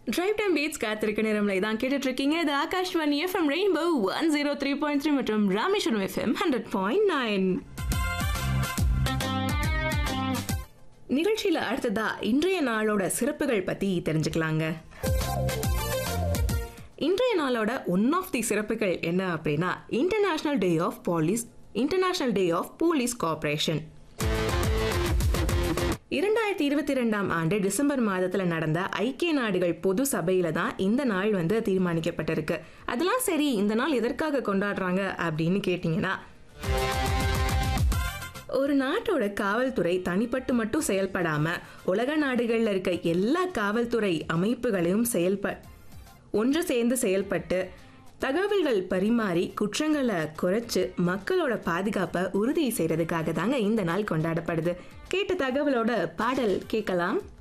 drive time beats காத்திருக்க நேரம்ல இதான் கேட்டுட்டு இருக்கீங்க இது Akashvani FM rainbow one zero three point three மற்றும் Rameswaram FM hundred point nine நிகழ்ச்சியில் அடுத்ததா இன்றைய நாளோட சிறப்புகள் பத்தி தெரிஞ்சுக்கலாங்க இன்றைய நாளோட ஒன் ஆஃப் தி சிறப்புகள் என்ன அப்படின்னா international day of police international day of police cooperation இரண்டாயிரத்தி இருபத்தி ரெண்டாம் ஆண்டு டிசம்பர் மாதத்தில் நடந்த ஐக்கிய நாடுகள் பொது சபையில தான் இந்த நாள் வந்து தீர்மானிக்கப்பட்டிருக்கு அதெல்லாம் சரி இந்த நாள் எதற்காக கொண்டாடுறாங்க அப்படின்னு கேட்டிங்கன்னா ஒரு நாட்டோட காவல்துறை தனிப்பட்டு மட்டும் செயல்படாம உலக நாடுகள்ல இருக்க எல்லா காவல்துறை அமைப்புகளையும் செயல்ப ஒன்று சேர்ந்து செயல்பட்டு தகவல்கள் பரிமாறி குற்றங்களை குறைச்சு மக்களோட பாதுகாப்பை உறுதி செய்யறதுக்காக தாங்க இந்த நாள் கொண்டாடப்படுது கேட்ட தகவலோட பாடல் கேட்கலாம்